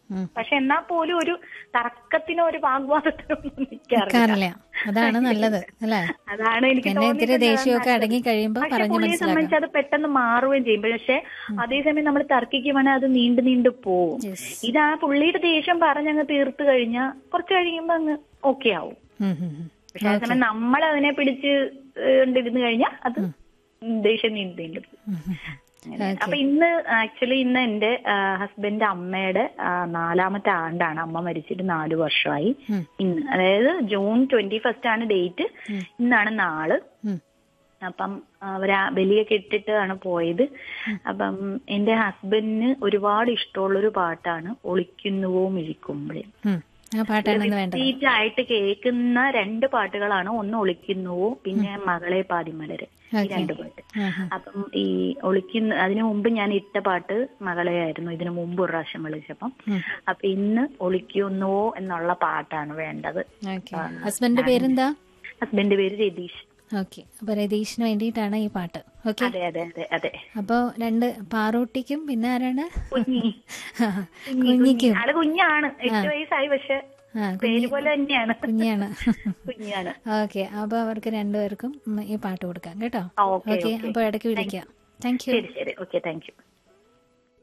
ഉം. പക്ഷെ എന്നാൽ പോലും ഒരു തർക്കത്തിനോ ഒരു വാഗ്വാദത്തിനോ ഒന്നും നിൽക്കാറില്ല നിൽക്കാറില്ല അതാണ് നല്ലത് അല്ലേ അതാണ് എനിക്ക് പിന്നെ ഇത്തിരി തോന്നിയിട്ടുള്ളത് ദേഷ്യമൊക്കെ നല്ലത്. അടങ്ങി കഴിയുമ്പോൾ പക്ഷെ പറഞ്ഞു പുള്ളിയെ മനസ്സിലാക്കാം സംബന്ധിച്ച് അത് പെട്ടെന്ന് മാറുകയും ചെയ്യും പക്ഷെ അതേസമയം നമ്മൾ തർക്കിക്കുവാണെങ്കിൽ അത് നീണ്ടു നീണ്ടു പോവും Yes. ഇതാ പുള്ളിയുടെ ദേഷ്യം പറഞ്ഞങ്ങ് തീർത്ത് കഴിഞ്ഞാൽ കുറച്ച് കഴിയുമ്പോ അങ്ങ് ഓക്കെ ആവും ഉം, ഉം, ഉം. പക്ഷെ അതേസമയം നമ്മൾ അതിനെ പിടിച്ച് കൊണ്ടിരുന്ന് കഴിഞ്ഞാൽ അത് ദേഷ്യം നീണ്ടു നീണ്ടു പോകും. ഉം, ഉം. അങ്ങനെ. അപ്പൊ ഇന്ന് ആക്ച്വലി ഇന്ന് എന്റെ ഹസ്ബൻഡ് അമ്മയുടെ ആ, നാലാമത്തെ ആണ്ടാണ് അമ്മ മരിച്ചിട്ട് നാലു വർഷമായി ഉം. ഇന്ന് അതായത് ജൂൺ ട്വന്റി ഫസ്റ്റ് ആണ് ഡേറ്റ് ഇന്നാണ് നാള് ഉം. അപ്പം അവര് ആ ബലിയൊക്കെ ഇട്ടിട്ടാണ് പോയത് അപ്പം എന്റെ ഹസ്ബൻഡിന് ഒരുപാട് ഇഷ്ടമുള്ളൊരു പാട്ടാണ് ഒളിക്കുന്നുവോ മിഴിക്കുമ്പോഴേ ഉം. ആ പാട്ടാണ് ഇന്ന് വേണ്ടത് റിപ്പീറ്റ് ആയിട്ട് കേൾക്കുന്ന രണ്ട് പാട്ടുകളാണ് ഒന്ന് ഒളിക്കുന്നുവോ പിന്നെ മകളെ പാതിമലര് ഈ Okay. രണ്ട് പാട്ട് ആഹാ. അപ്പം ഈ ഒളിക്കുന്ന അതിനു മുമ്പ് ഞാൻ ഇട്ട പാട്ട് മകളെ ആയിരുന്നു ഇതിനു മുമ്പ് ഒരു പ്രാവശ്യം വിളിച്ചപ്പം ഉം. അപ്പൊ ഇന്ന് ഒളിക്കുന്നുവോ എന്നുള്ള പാട്ടാണ് വേണ്ടത് ഓക്കെ ഹസ്ബൻഡിന്റെ പേരെന്താ ഹസ്ബൻഡ് പേര് രതീഷ് ഓക്കെ അപ്പൊ രതീഷിന് വേണ്ടിയിട്ടാണ് ഈ പാട്ട് ഓക്കെ അതെ അതെ അതെ അതെ അപ്പൊ രണ്ട് പാറൂട്ടിക്കും പിന്നെ ആരാണ് കുഞ്ഞി കുഞ്ഞിക്കും ആള് കുഞ്ഞാണ് എട്ട് വയസ്സായി പക്ഷെ ആ പേര് പോലെ തന്നെയാണ് കുഞ്ഞാണ് കുഞ്ഞാണ് ഓക്കെ അപ്പൊ അവർക്ക് രണ്ടുപേർക്കും ഉം, ഈ പാട്ട് കൊടുക്കാം കേട്ടോ ആ, okay, ഓക്കെ okay. അപ്പൊ ഇടയ്ക്ക് വിളിക്കാം താങ്ക് യു ശരി ശരി ഓക്കെ താങ്ക് യു